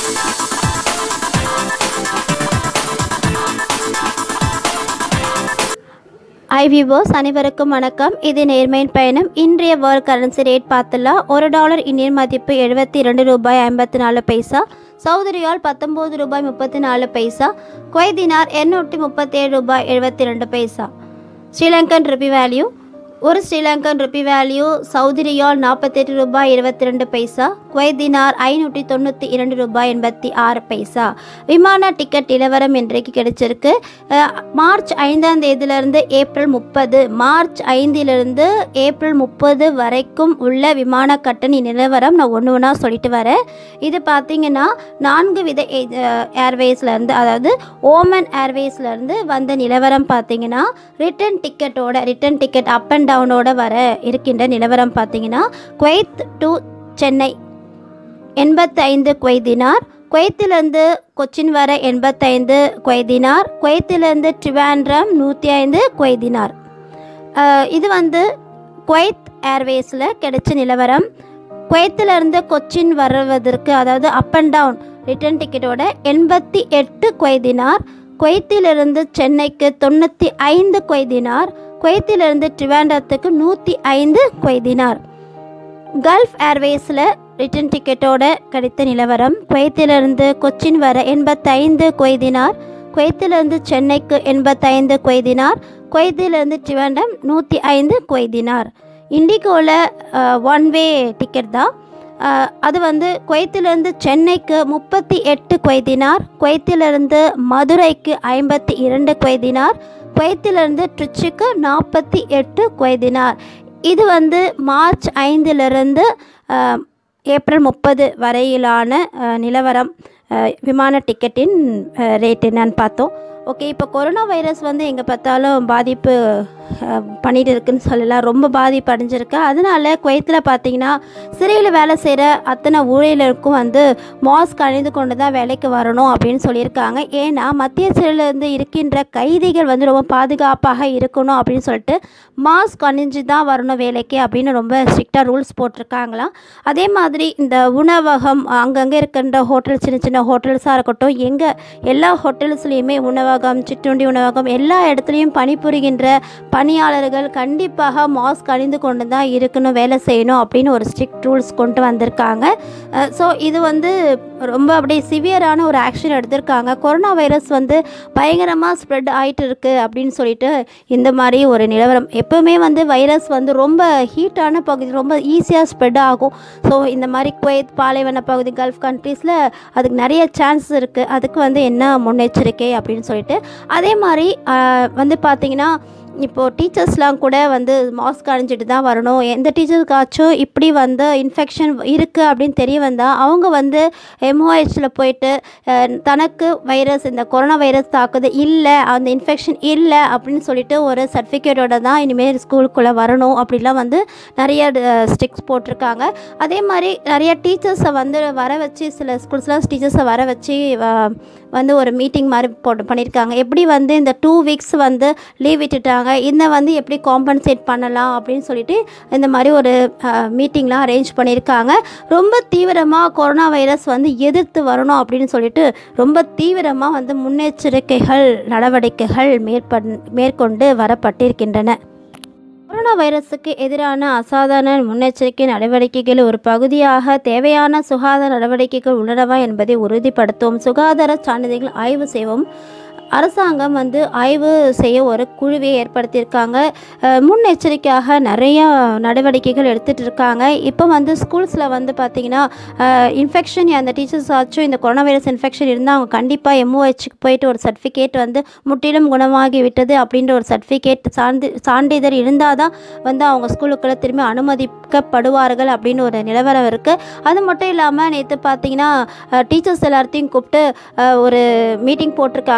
ஐ விவோஸ் அனைவருக்கும் வணக்கம் இது நேர்மையின் பயணம் இன்றைய வேர்ல்ட் கரன்சி ரேட் பார்த்துலாம் ஒரு டாலர் இந்தியன் மதிப்பு எழுபத்தி இரண்டு ரூபாய் ஐம்பத்தி நாலு பைசா சவுதி ரியால் பத்தொம்போது ரூபாய் முப்பத்தி நாலு பைசா குவைத் தினார் எண்ணூற்றி முப்பத்தேழு ரூபாய் எழுபத்தி ரெண்டு பைசா ஸ்ரீலங்கன் ருபி வேல்யூ ஒரு Sri Lankan rupee value Saudi riyal நாற்பத்தெட்டு ரூபாய் இருபத்தி ரெண்டு பைசா குவைத் தினார் ஐநூற்றி தொண்ணூற்றி இரண்டு ரூபாய் எண்பத்தி ஆறு பைசா விமான டிக்கெட் நிலவரம் இன்றைக்கு கிடைச்சிருக்கு அஹ், மார்ச் ஐந்தாம் தேதியிலிருந்து ஏப்ரல் முப்பது மார்ச் ஐந்திலிருந்து ஏப்ரல் முப்பது வரைக்கும் உள்ள விமான கட்டண நிலவரம் நான் ஒன்று ஒன்றா சொல்லிட்டு வரேன் இது பார்த்தீங்கன்னா நான்கு வித ஏர்வேஸ்லேருந்து அதாவது ஓமன் ஏர்வேஸ்லேருந்து வந்த நிலவரம் பார்த்தீங்கன்னா ரிட்டன் டிக்கெட்டோட ரிட்டன் டிக்கெட் அப் அண்ட் டவுனோட வர இருக்கின்ற நிலவரம் பார்த்தீங்கன்னா குவைத் டு சென்னை எண்பத்தைந்து குவைதினார் குவைத்திலிருந்து கொச்சின் வர எண்பத்தைந்து குவைதினார் குவைத்திலிருந்து ட்ரிவாண்ட்ரம் நூற்றி ஐந்து குவைதினார் அஹ், இது வந்து குவைத் ஏர்வேஸில் கிடைச்ச நிலவரம் குவைத்திலிருந்து கொச்சின் வருவதற்கு அதாவது அப் அண்ட் டவுன் ரிட்டர்ன் டிக்கெட்டோட எண்பத்தி எட்டு குவைதினார் குவைத்திலிருந்து சென்னைக்கு தொண்ணூற்றி ஐந்து குவைதினார் குவைத்திலிருந்து ட்ரிவாண்டத்துக்கு நூற்றி ஐந்து குவைதினார் கல்ஃப் ஏர்வேஸில் ரிட்டன் டிக்கெட்டோட கிடைத்த நிலவரம் குவைத்திலிருந்து கொச்சின் வர எண்பத்தைந்து குவைதினார் குவைத்திலிருந்து சென்னைக்கு எண்பத்தைந்து குவைதினார் குவைத்திலிருந்து ட்ரிவாண்டம் நூற்றி ஐந்து குவைதினார் இண்டிகோவில் ஒன் வே டிக்கெட் தான் அஹ், அது வந்து குவைத்திலிருந்து சென்னைக்கு முப்பத்தி எட்டு குவைதினார் குவைத்திலிருந்து மதுரைக்கு ஐம்பத்தி இரண்டு குவைதினார் குவைத்திலிருந்து ட்ரிச்சிக்கு நாற்பத்தி எட்டு குவைதினார் இது வந்து மார்ச் ஐந்திலிருந்து அஹ், ஏப்ரல் முப்பது வரையிலான அஹ், நிலவரம் அஹ், விமான டிக்கெட்டின் அஹ், ரேட் என்னன்னு பார்த்தோம் ஓகே இப்போ கொரோனா வைரஸ் வந்து எங்கே பார்த்தாலும் பாதிப்பு அஹ், பண்ணிட்டு இருக்குன்னு சொல்லலாம் ரொம்ப பாதிப்பு அடைஞ்சிருக்கு அதனால குவைத்தில் பார்த்தீங்கன்னா சிறையில் வேலை செய்கிற அத்தனை ஊழியர்களுக்கும் வந்து மாஸ்க் அணிந்து கொண்டு தான் வேலைக்கு வரணும் அப்படின்னு சொல்லியிருக்காங்க ஏன்னா மத்திய சிறையில் இருந்து இருக்கின்ற கைதிகள் வந்து ரொம்ப பாதுகாப்பாக இருக்கணும் அப்படின்னு சொல்லிட்டு மாஸ்க் அணிஞ்சு தான் வரணும் வேலைக்கு அப்படின்னு ரொம்ப ஸ்ட்ரிக்டாக ரூல்ஸ் போட்டிருக்காங்களாம் அதே மாதிரி இந்த உணவகம் அங்கங்கே இருக்கின்ற ஹோட்டல் சின்ன சின்ன ஹோட்டல்ஸாக இருக்கட்டும் எங்கே எல்லா ஹோட்டல்ஸ்லேயுமே உணவகம் சிற்றுண்டி உணவகம் எல்லா இடத்துலையும் பணிபுரிகின்ற பணியாளர்கள் கண்டிப்பாக மாஸ்க் அணிந்து கொண்டு தான் இருக்கணும் வேலை செய்யணும் அப்படின்னு ஒரு ஸ்ட்ரிக்ட் ரூல்ஸ் கொண்டு வந்திருக்காங்க ஸோ இது வந்து ரொம்ப அப்படியே சிவியரான ஒரு ஆக்ஷன் எடுத்திருக்காங்க கொரோனா வைரஸ் வந்து பயங்கரமாக ஸ்ப்ரெட் ஆகிட்டு இருக்கு அப்படின்னு சொல்லிட்டு இந்த மாதிரி ஒரு நிலவரம் எப்பவுமே வந்து வைரஸ் வந்து ரொம்ப ஹீட்டான பகுதி ரொம்ப ஈஸியாக ஸ்ப்ரெட் ஆகும் ஸோ இந்த மாதிரி குவைத் பாலைவன பகுதி கல்ஃப் கண்ட்ரீஸில் அதுக்கு நிறைய சான்ஸ் இருக்குது அதுக்கு வந்து என்ன முன்னெச்சரிக்கை அப்படின்னு சொல்லிட்டு அதே மாதிரி ஆஹ், வந்து பார்த்திங்கன்னா இப்போது டீச்சர்ஸ்லாம் கூட வந்து மாஸ்க் அணிஞ்சிட்டு தான் வரணும் எந்த டீச்சருக்காச்சும் இப்படி வந்து இன்ஃபெக்ஷன் இருக்குது அப்படின்னு தெரிய வந்தால் அவங்க வந்து எம்ஓஹெச்சில் போயிட்டு அஹ், தனக்கு வைரஸ் இந்த கொரோனா வைரஸ் தாக்குது இல்லை அந்த இன்ஃபெக்ஷன் இல்லை அப்படின்னு சொல்லிட்டு ஒரு சர்டிஃபிகேட்டோட தான் இனிமேல் ஸ்கூலுக்குள்ளே வரணும் அப்படிலாம் வந்து நிறைய ஸ்டிக்ஸ் போட்டிருக்காங்க அதே மாதிரி நிறைய டீச்சர்ஸை வந்து வர வச்சு சில ஸ்கூல்ஸ்லாம் டீச்சர்ஸை வர வச்சு அஹ், வந்து ஒரு மீட்டிங் மாதிரி போட்டு பண்ணியிருக்காங்க எப்படி வந்து இந்த டூ வீக்ஸ் வந்து லீவ் விட்டுட்டாங்க இந்த வந்து எப்படி காம்பன்சேட் பண்ணலாம் அப்படின்னு சொல்லிட்டு இந்த மாதிரி ஒரு மீட்டிங்லாம் அரேஞ்ச் பண்ணியிருக்காங்க ரொம்ப தீவிரமாக கொரோனா வைரஸ் வந்து எதிர்த்து வரணும் அப்படின்னு சொல்லிட்டு ரொம்ப தீவிரமாக வந்து முன்னெச்சரிக்கைகள் நடவடிக்கைகள் மேற்பண் மேற்கொண்டு வரப்பட்டிருக்கின்றன கொரோனா வைரஸுக்கு எதிரான அசாதாரண முன்னெச்சரிக்கை நடவடிக்கைகள் ஒரு பகுதியாக தேவையான சுகாதார நடவடிக்கைகள் உள்ளனவா என்பதை உறுதிப்படுத்தும் சுகாதார சான்றிதழ்கள் ஆய்வு செய்வோம் அரசாங்கம் வந்து ஆய்வு செய்ய ஒரு குழுவை ஏற்படுத்தியிருக்காங்க அஹ், முன்னெச்சரிக்கையாக நிறைய நடவடிக்கைகள் எடுத்துகிட்டு இருக்காங்க இப்போ வந்து ஸ்கூல்ஸில் வந்து பார்த்திங்கன்னா இன்ஃபெக்ஷன் அந்த டீச்சர்ஸ் ஆச்சும் இந்த கொரோனா வைரஸ் இன்ஃபெக்ஷன் இருந்தால் அவங்க கண்டிப்பாக எம்ஓஹெச்சுக்கு போயிட்டு ஒரு சர்டிஃபிகேட் வந்து முற்றிலும் குணமாகி விட்டது அப்படின்ற ஒரு சர்டிஃபிகேட் சான்று சான்றிதழ் இருந்தால் தான் வந்து அவங்க ஸ்கூலுக்குள்ளே திரும்பி அனுமதிக்கப்படுவார்கள் அப்படின்னு ஒரு நிலவரம் இருக்குது அது மட்டும் இல்லாமல் நேற்று பார்த்தீங்கன்னா டீச்சர்ஸ் எல்லாத்தையும் கூப்பிட்டு அஹ், ஒரு மீட்டிங் போட்டிருக்காங்க அவங்க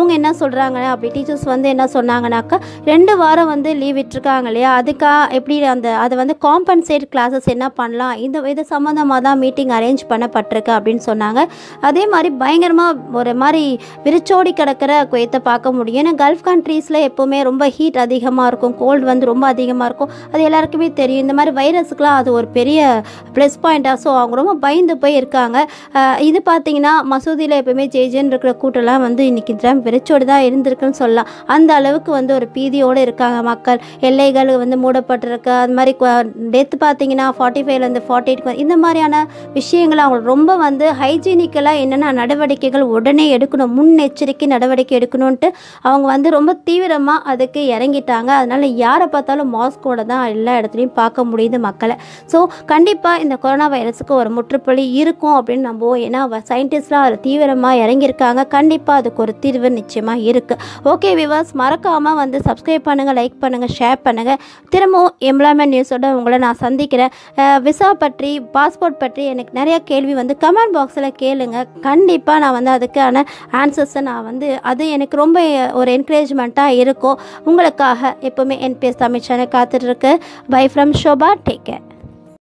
அவங்க என்ன சொல்கிறாங்க அப்படி டீச்சர்ஸ் வந்து என்ன சொன்னாங்கனாக்கா ரெண்டு வாரம் வந்து லீவ் விட்டுருக்காங்க இல்லையா அதுக்கா எப்படி அந்த அதை வந்து காம்பன்சேட் கிளாஸஸ் என்ன பண்ணலாம் இந்த இது சம்மந்தமாக தான் மீட்டிங் அரேஞ்ச் பண்ணப்பட்டிருக்கு அப்படின்னு சொன்னாங்க அதே மாதிரி பயங்கரமாக ஒரு மாதிரி விரிச்சோடி கிடக்கிற குயத்தை பார்க்க முடியும் ஏன்னா கல்ஃப் கண்ட்ரீஸில் எப்போவுமே ரொம்ப ஹீட் அதிகமாக இருக்கும் கோல்டு வந்து ரொம்ப அதிகமாக இருக்கும் அது எல்லாருக்குமே தெரியும் இந்த மாதிரி வைரஸுக்குலாம் அது ஒரு பெரிய ப்ளஸ் பாயிண்ட்டாக ஸோ அவங்க ரொம்ப பயந்து போய் இருக்காங்க அஹ் இது பார்த்தீங்கன்னா மசூதியில் எப்பவுமே ஜேஜேன்னு இருக்கிற கூட்டம்லாம் வந்து இன்றைக்கி தினம் வெறிச்சோடு தான் இருந்திருக்குன்னு சொல்லலாம் அந்த அளவுக்கு வந்து ஒரு பீதியோடு இருக்காங்க மக்கள் எல்லைகள் வந்து மூடப்பட்டிருக்கு அது மாதிரி டெத் பார்த்தீங்கன்னா ஃபார்ட்டி ஃபைவ்லேருந்து ஃபார்ட்டி எயிட் இந்த மாதிரியான விஷயங்களை அவங்க ரொம்ப வந்து ஹைஜீனிக்கலாக என்னென்ன நடவடிக்கைகள் உடனே எடுக்கணும் முன்னெச்சரிக்கை நடவடிக்கை எடுக்கணும்ன்ட்டு அவங்க வந்து ரொம்ப தீவிரமாக அதுக்கு இறங்கிட்டாங்க அதனால் யாரை பார்த்தாலும் மாஸ்கோட தான் எல்லா இடத்துலையும் பார்க்க முடியுது மக்களை ஸோ கண்டிப்பாக இந்த கொரோனா வைரஸுக்கு ஒரு முற்றுப்புள்ளி இருக்கும் அப்படின்னு நம்புவோம் ஏன்னா சயின்டிஸ்ட்லாம் அதில் தீவிரமாக இறங்கியிருக்காங்க கண்டிப்பாக அதுக்கு ஒரு தீர்வு நிச்சயமாக இருக்குது ஓகே விவர்ஸ் மறக்காமல் வந்து சப்ஸ்கிரைப் பண்ணுங்கள் லைக் பண்ணுங்கள் ஷேர் பண்ணுங்கள் திரும்பவும் எம்ப்ளாய்மெண்ட் நியூஸோட உங்களை நான் சந்திக்கிறேன் விசா பற்றி பாஸ்போர்ட் பற்றி எனக்கு நிறைய கேள்வி வந்து கமெண்ட் பாக்ஸில் கேளுங்க கண்டிப்பாக நான் வந்து அதுக்கான ஆன்சர்ஸை நான் வந்து அது எனக்கு ரொம்ப ஒரு என்கரேஜ்மெண்ட்டாக இருக்கும் உங்களுக்காக எப்போவுமே என்பிஎஸ் தமிழ் சேனல் காத்துட்ருக்கு bye from Shoba take care